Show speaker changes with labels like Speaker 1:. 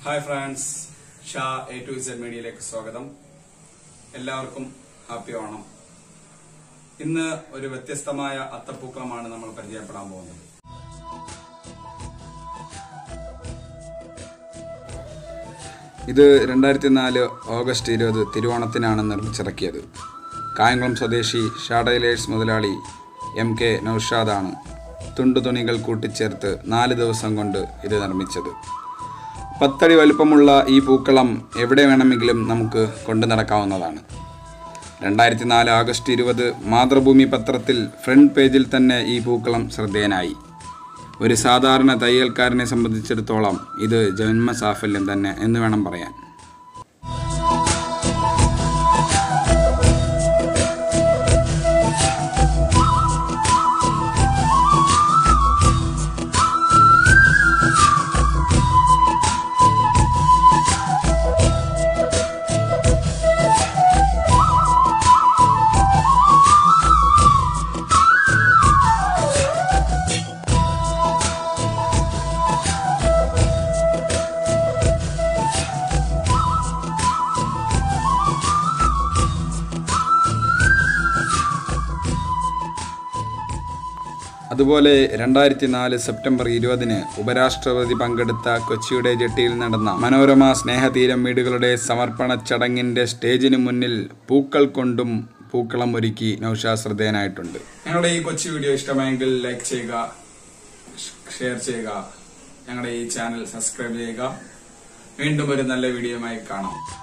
Speaker 1: hi friends Sha A to Z മീഡിയയിലേക്ക് സ്വാഗതം എല്ലാവർക്കും ഹാപ്പി ഓണം ഇന്ന് ഒരു വ്യത്യസ്തമായ അത്തപ്പൂക്കളമാണ് നമ്മൾ പരിചയപ്പെടാൻ പോകുന്നത് ഇത് രണ്ടായിരത്തി നാല് ഓഗസ്റ്റ് ഇരുപത് തിരുവോണത്തിനാണ് നിർമ്മിച്ചിറക്കിയത് കായംകുളം സ്വദേശി ഷാഡൈലേഴ്സ് മുതലാളി എം കെ നൌഷാദാണ് തുണ്ടുതുണികൾ കൂട്ടിച്ചേർത്ത് നാല് ദിവസം കൊണ്ട് ഇത് നിർമ്മിച്ചത് പത്തടി വലുപ്പമുള്ള ഈ പൂക്കളം എവിടെ വേണമെങ്കിലും നമുക്ക് കൊണ്ടു നടക്കാവുന്നതാണ് രണ്ടായിരത്തി നാല് ആഗസ്റ്റ് ഇരുപത് മാതൃഭൂമി പത്രത്തിൽ ഫ്രണ്ട് പേജിൽ തന്നെ ഈ പൂക്കളം ശ്രദ്ധേയനായി ഒരു സാധാരണ തയ്യൽക്കാരനെ സംബന്ധിച്ചിടത്തോളം ഇത് ജന്മസാഫല്യം തന്നെ എന്ന് വേണം പറയാൻ അതുപോലെ രണ്ടായിരത്തി നാല് സെപ്റ്റംബർ ഇരുപതിന് ഉപരാഷ്ട്രപതി പങ്കെടുത്ത കൊച്ചിയുടെ ജെട്ടിയിൽ നടന്ന മനോരമ സ്നേഹതീരം വീടുകളുടെ സമർപ്പണ ചടങ്ങിന്റെ സ്റ്റേജിന് മുന്നിൽ പൂക്കൾ കൊണ്ടും പൂക്കളം ഒരുക്കി നൌഷാ ശ്രദ്ധേയനായിട്ടുണ്ട് ഞങ്ങളുടെ ഈ കൊച്ചി വീഡിയോ ഇഷ്ടമായെങ്കിൽ ലൈക്ക് ചെയ്യുക ഷെയർ ചെയ്യുക ഞങ്ങളുടെ ഈ ചാനൽ സബ്സ്ക്രൈബ് ചെയ്യുക വീണ്ടും ഒരു നല്ല വീഡിയോയുമായി കാണാം